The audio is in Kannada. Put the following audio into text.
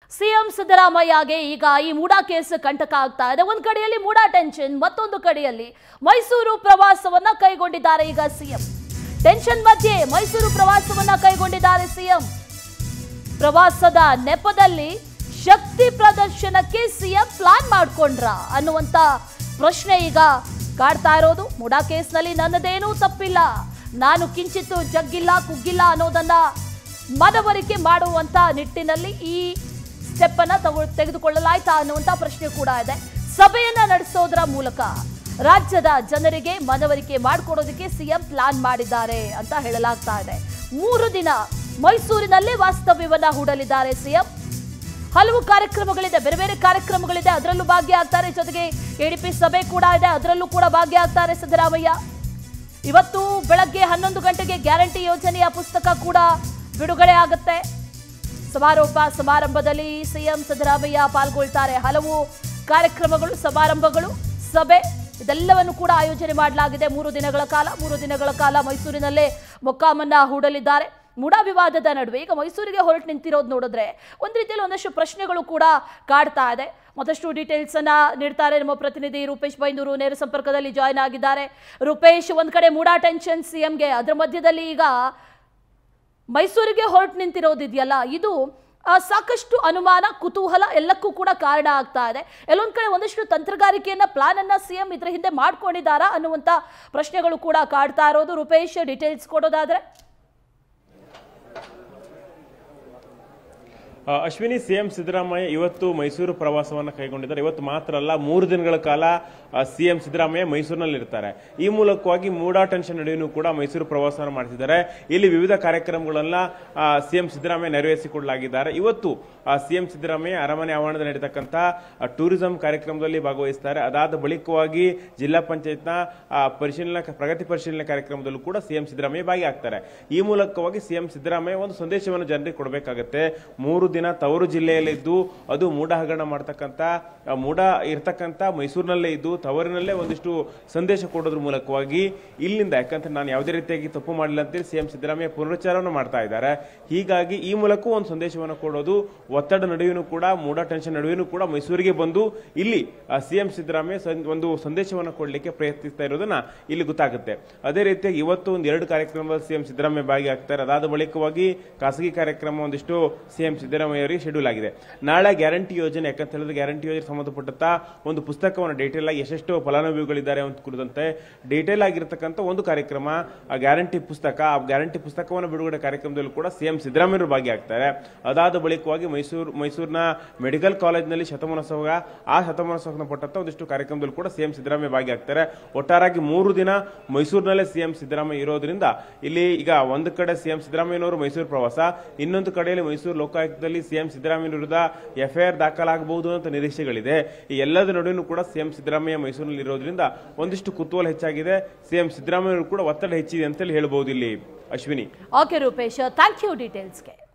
ಸಿಎಂ ಸಿದ್ದರಾಮಯ್ಯಗೆ ಈಗ ಈ ಮೂಡಾ ಕೇಸ್ ಕಂಟಕ ಆಗ್ತಾ ಇದೆ ಒಂದ್ ಕಡೆಯಲ್ಲಿ ಮೂಡಾ ಟೆನ್ಷನ್ ಮತ್ತೊಂದು ಕಡೆಯಲ್ಲಿ ಮೈಸೂರು ಪ್ರವಾಸವನ್ನ ಕೈಗೊಂಡಿದ್ದಾರೆ ಈಗ ಸಿಎಂ ಟೆನ್ಷನ್ ಮಧ್ಯೆ ಮೈಸೂರು ಪ್ರವಾಸವನ್ನ ಕೈಗೊಂಡಿದ್ದಾರೆ ಸಿಎಂ ಪ್ರವಾಸದ ನೆಪದಲ್ಲಿ ಶಕ್ತಿ ಪ್ರದರ್ಶನಕ್ಕೆ ಸಿಎಂ ಪ್ಲಾನ್ ಮಾಡ್ಕೊಂಡ್ರ ಅನ್ನುವಂತ ಪ್ರಶ್ನೆ ಈಗ ಕಾಡ್ತಾ ಇರೋದು ಮುಡಾ ಕೇಸ್ನಲ್ಲಿ ನನ್ನದೇನೂ ತಪ್ಪಿಲ್ಲ ನಾನು ಕಿಂಚಿತ್ತು ಜಗ್ಗಿಲ್ಲ ಕುಗ್ಗಿಲ್ಲ ಅನ್ನೋದನ್ನ ಮನವರಿಕೆ ಮಾಡುವಂತ ನಿಟ್ಟಿನಲ್ಲಿ ಈ ಸ್ಟೆಪ್ ಅನ್ನ ತಗೊ ತೆಗೆದುಕೊಳ್ಳಲಾಯ್ತಾ ಅನ್ನುವಂತ ಪ್ರಶ್ನೆ ಕೂಡ ಇದೆ ಸಭೆಯನ್ನ ನಡೆಸೋದ್ರ ಮೂಲಕ ರಾಜ್ಯದ ಜನರಿಗೆ ಮನವರಿಕೆ ಮಾಡಿಕೊಡೋದಕ್ಕೆ ಸಿಎಂ ಪ್ಲಾನ್ ಮಾಡಿದ್ದಾರೆ ಅಂತ ಹೇಳಲಾಗ್ತಾ ಇದೆ ಮೂರು ದಿನ ಮೈಸೂರಿನಲ್ಲೇ ವಾಸ್ತವ್ಯವನ್ನ ಹೂಡಲಿದ್ದಾರೆ ಸಿಎಂ ಹಲವು ಕಾರ್ಯಕ್ರಮಗಳಿದೆ ಬೇರೆ ಬೇರೆ ಕಾರ್ಯಕ್ರಮಗಳಿದೆ ಅದರಲ್ಲೂ ಭಾಗಿಯಾಗ್ತಾರೆ ಜೊತೆಗೆ ಎಡಿಪಿ ಸಭೆ ಕೂಡ ಇದೆ ಅದರಲ್ಲೂ ಕೂಡ ಭಾಗಿಯಾಗ್ತಾರೆ ಸಿದ್ದರಾಮಯ್ಯ ಇವತ್ತು ಬೆಳಗ್ಗೆ ಹನ್ನೊಂದು ಗಂಟೆಗೆ ಗ್ಯಾರಂಟಿ ಯೋಜನೆಯ ಪುಸ್ತಕ ಕೂಡ ಬಿಡುಗಡೆ ಆಗುತ್ತೆ ಸಮಾರೋಪ ಸಮಾರಂಭದಲ್ಲಿ ಸಿಎಂ ಸಿದ್ದರಾಮಯ್ಯ ಪಾಲ್ಗೊಳ್ತಾರೆ ಹಲವು ಕಾರ್ಯಕ್ರಮಗಳು ಸಮಾರಂಭಗಳು ಸಭೆ ಇದೆಲ್ಲವನ್ನು ಕೂಡ ಆಯೋಜನೆ ಮಾಡಲಾಗಿದೆ ಮೂರು ದಿನಗಳ ಕಾಲ ಮೂರು ದಿನಗಳ ಕಾಲ ಮೈಸೂರಿನಲ್ಲೇ ಮೊಕ್ಕಾಮನ್ನ ಹೂಡಲಿದ್ದಾರೆ ಮುಡಾ ವಿವಾದದ ನಡುವೆ ಈಗ ಮೈಸೂರಿಗೆ ಹೊರಟು ನಿಂತಿರೋದು ನೋಡಿದ್ರೆ ಒಂದು ರೀತಿಯಲ್ಲಿ ಒಂದಷ್ಟು ಪ್ರಶ್ನೆಗಳು ಕೂಡ ಕಾಡ್ತಾ ಇದೆ ಮತ್ತಷ್ಟು ಡೀಟೇಲ್ಸ್ ಅನ್ನ ನೀಡ್ತಾರೆ ನಮ್ಮ ಪ್ರತಿನಿಧಿ ರೂಪೇಶ್ ಬೈಂದೂರು ನೇರ ಸಂಪರ್ಕದಲ್ಲಿ ಜಾಯ್ನ್ ಆಗಿದ್ದಾರೆ ರೂಪೇಶ್ ಒಂದ್ ಕಡೆ ಮುಡಾ ಟೆನ್ಷನ್ ಸಿಎಂಗೆ ಅದರ ಮಧ್ಯದಲ್ಲಿ ಈಗ ಮೈಸೂರಿಗೆ ಹೊರಟು ನಿಂತಿರೋದಿದೆಯಲ್ಲ ಇದು ಆ, ಸಾಕಷ್ಟು ಅನುಮಾನ ಕುತೂಹಲ ಎಲ್ಲಕ್ಕೂ ಕೂಡ ಕಾರಣ ಆಗ್ತಾ ಇದೆ ಎಲ್ಲೊಂದ್ ಕಡೆ ಒಂದಷ್ಟು ತಂತ್ರಗಾರಿಕೆಯನ್ನ ಪ್ಲಾನ್ ಅನ್ನ ಸಿಎಂ ಇದ್ರ ಹಿಂದೆ ಮಾಡ್ಕೊಂಡಿದ್ದಾರಾ ಅನ್ನುವಂತ ಪ್ರಶ್ನೆಗಳು ಕೂಡ ಕಾಡ್ತಾ ಇರೋದು ರೂಪೇಶ್ ಡೀಟೇಲ್ಸ್ ಕೊಡೋದಾದ್ರೆ ಆ, ಅಶ್ವಿನಿ ಸಿಎಂ ಸಿದ್ದರಾಮಯ್ಯ ಇವತ್ತು ಮೈಸೂರು ಪ್ರವಾಸವನ್ನು ಕೈಗೊಂಡಿದ್ದಾರೆ ಇವತ್ತು ಮಾತ್ರ ಅಲ್ಲ ಮೂರು ದಿನಗಳ ಕಾಲ ಸಿಎಂ ಸಿದ್ದರಾಮಯ್ಯ ಮೈಸೂರಿನಲ್ಲಿ ಇರ್ತಾರೆ ಈ ಮೂಲಕವಾಗಿ ಮೂಡಾ ಟೆನ್ಷನ್ ನಡುವೆಯೂ ಕೂಡ ಮೈಸೂರು ಪ್ರವಾಸವನ್ನು ಮಾಡ್ತಿದ್ದಾರೆ ಇಲ್ಲಿ ವಿವಿಧ ಕಾರ್ಯಕ್ರಮಗಳನ್ನ ಸಿಎಂ ಸಿದ್ದರಾಮಯ್ಯ ನೆರವೇರಿಸಿಕೊಡಲಾಗಿದ್ದಾರೆ ಇವತ್ತು ಸಿಎಂ ಸಿದ್ದರಾಮಯ್ಯ ಅರಮನೆ ಆವರಣದಲ್ಲಿ ನಡೀತಕ್ಕಂಥ ಟೂರಿಸಂ ಕಾರ್ಯಕ್ರಮದಲ್ಲಿ ಭಾಗವಹಿಸ್ತಾರೆ ಅದಾದ ಬಳಿಕವಾಗಿ ಜಿಲ್ಲಾ ಪಂಚಾಯತ್ನ ಪರಿಶೀಲನಾ ಪ್ರಗತಿ ಪರಿಶೀಲನೆ ಕಾರ್ಯಕ್ರಮದಲ್ಲೂ ಕೂಡ ಸಿಎಂ ಸಿದ್ದರಾಮಯ್ಯ ಭಾಗಿಯಾಗ್ತಾರೆ ಈ ಮೂಲಕವಾಗಿ ಸಿಎಂ ಸಿದ್ದರಾಮಯ್ಯ ಒಂದು ಸಂದೇಶವನ್ನು ಜನರಿಗೆ ಕೊಡಬೇಕಾಗತ್ತೆ ಮೂರು ದಿನ ತವರು ಜಿಲ್ಲೆಯಲ್ಲಿದ್ದು ಅದು ಮೂಢ ಹಗರಣ ಮಾಡ್ತಕ್ಕಂಥ ಆ, ಮೂಢ ಇರ್ತಕ್ಕಂಥ ಮೈಸೂರಿನಲ್ಲೇ ಇದ್ದು ತವರಿನಲ್ಲೇ ಒಂದಿಷ್ಟು ಸಂದೇಶ ಕೊಡೋದ್ರ ಮೂಲಕವಾಗಿ ಇಲ್ಲಿಂದ ಯಾಕಂದ್ರೆ ನಾನು ಯಾವುದೇ ರೀತಿಯಾಗಿ ತಪ್ಪು ಮಾಡಿಲ್ಲ ಅಂತೇಳಿ ಸಿಎಂ ಸಿದ್ದರಾಮಯ್ಯ ಪುನರುಚ್ಚಾರವನ್ನು ಮಾಡ್ತಾ ಇದ್ದಾರೆ ಹೀಗಾಗಿ ಈ ಮೂಲಕ ಒಂದು ಸಂದೇಶವನ್ನು ಕೊಡೋದು ಒತ್ತಡ ನಡುವೆಯೂ ಕೂಡ ಮೂಢ ಟೆನ್ಷನ್ ನಡುವೆಯೂ ಕೂಡ ಮೈಸೂರಿಗೆ ಬಂದು ಇಲ್ಲಿ ಸಿಎಂ ಸಿದ್ದರಾಮಯ್ಯ ಸಂ- ಒಂದು ಸಂದೇಶವನ್ನು ಕೊಡಲಿಕ್ಕೆ ಪ್ರಯತ್ನಿಸ್ತಾ ಇರೋದನ್ನ ಇಲ್ಲಿ ಗೊತ್ತಾಗುತ್ತೆ ಅದೇ ರೀತಿಯಾಗಿ ಇವತ್ತು ಒಂದು ಎರಡು ಕಾರ್ಯಕ್ರಮದಲ್ಲಿ ಸಿಎಂ ಸಿದ್ದರಾಮಯ್ಯ ಭಾಗಿಯಾಗ್ತಾರೆ ಅದಾದ ಬಳಿಕವಾಗಿ ಖಾಸಗಿ ಕಾರ್ಯಕ್ರಮ ಒಂದಿಷ್ಟು ಸಿಎಂ ಸಿದ್ದರಾಮಯ್ಯ ಅವರಿಗೆ ಶೆಡ್ಯೂಲ್ ಆಗಿದೆ ನಾಳೆ ಗ್ಯಾರಂಟಿ ಯೋಜನೆ ಯಾಕಂತ ಹೇಳಿದ್ರೆ ಗ್ಯಾರಂಟಿ ಯೋಜನೆ ಸಂಬಂಧಪಟ್ಟಂತ ಒಂದು ಪುಸ್ತಕವನ್ನು ಡೀಟೇಲ್ ಆಗಿ ಎಷ್ಟೆಷ್ಟು ಫಲಾನುಭವಿಗಳಿದ್ದಾರೆ ಅಂತ ಕುರಿತಂತೆ ಡೀಟೇಲ್ ಆಗಿರತಕ್ಕಂಥ ಒಂದು ಕಾರ್ಯಕ್ರಮ ಆ ಗ್ಯಾರಂಟಿ ಪುಸ್ತಕ ಆ ಗ್ಯಾರಂಟಿ ಪುಸ್ತಕವನ್ನು ಬಿಡುಗಡೆ ಕಾರ್ಯಕ್ರಮದಲ್ಲೂ ಕೂಡ ಸಿಎಂ ಸಿದ್ದರಾಮಯ್ಯರು ಭಾಗಿಯಾಗ್ತಾರೆ ಅದಾದ ಬಳಿಕವಾಗಿ ಮೈಸೂರು ಮೈಸೂರಿನ ಮೆಡಿಕಲ್ ಕಾಲೇಜಿನಲ್ಲಿ ಶತಮಾನೋತ್ಸವ ಆ ಶತಮಾನೋತ್ಸವ ಸಂಬಂಧಪಟ್ಟಂತ ಒಂದಿಷ್ಟು ಕಾರ್ಯಕ್ರಮದಲ್ಲಿ ಕೂಡ ಸಿಎಂ ಸಿದ್ದರಾಮಯ್ಯ ಭಾಗಿಯಾಗ್ತಾರೆ ಒಟ್ಟಾರಾಗಿ ಮೂರು ದಿನ ಮೈಸೂರಿನಲ್ಲೇ ಸಿಎಂ ಸಿದ್ದರಾಮಯ್ಯ ಇರೋದ್ರಿಂದ ಇಲ್ಲಿ ಈಗ ಒಂದು ಕಡೆ ಸಿಎಂ ಸಿದ್ದರಾಮಯ್ಯನವರು ಮೈಸೂರು ಪ್ರವಾಸ ಇನ್ನೊಂದು ಕಡೆಯಲ್ಲಿ ಮೈಸೂರು ಲೋಕಾಯುಕ್ತದಲ್ಲಿ ಸಿಎಂ ಸಿದ್ದರಾಮಯ್ಯ ವಿರುದ್ಧ ಎಫ್ಐಆರ್ ದಾಖಲಾಗಬಹುದು ಅಂತ ನಿರೀಕ್ಷೆಗಳಿದೆ ಈ ಎಲ್ಲದರ ನಡುವೆಯೂ ಕೂಡ ಸಿಎಂ ಸಿದ್ದರಾಮಯ್ಯ ಮೈಸೂರಿನಲ್ಲಿ ಇರೋದ್ರಿಂದ ಒಂದಿಷ್ಟು ಕುತೂಹಲ ಹೆಚ್ಚಾಗಿದೆ ಸಿಎಂ ಸಿದ್ದರಾಮಯ್ಯ ಕೂಡ ಒತ್ತಡ ಹೆಚ್ಚಿದೆ ಅಂತೇಳಿ ಹೇಳ್ಬಹುದು ಇಲ್ಲಿ Ashwini okay Rupesh thank you ಡೀಟೇಲ್ಸ್ಗೆ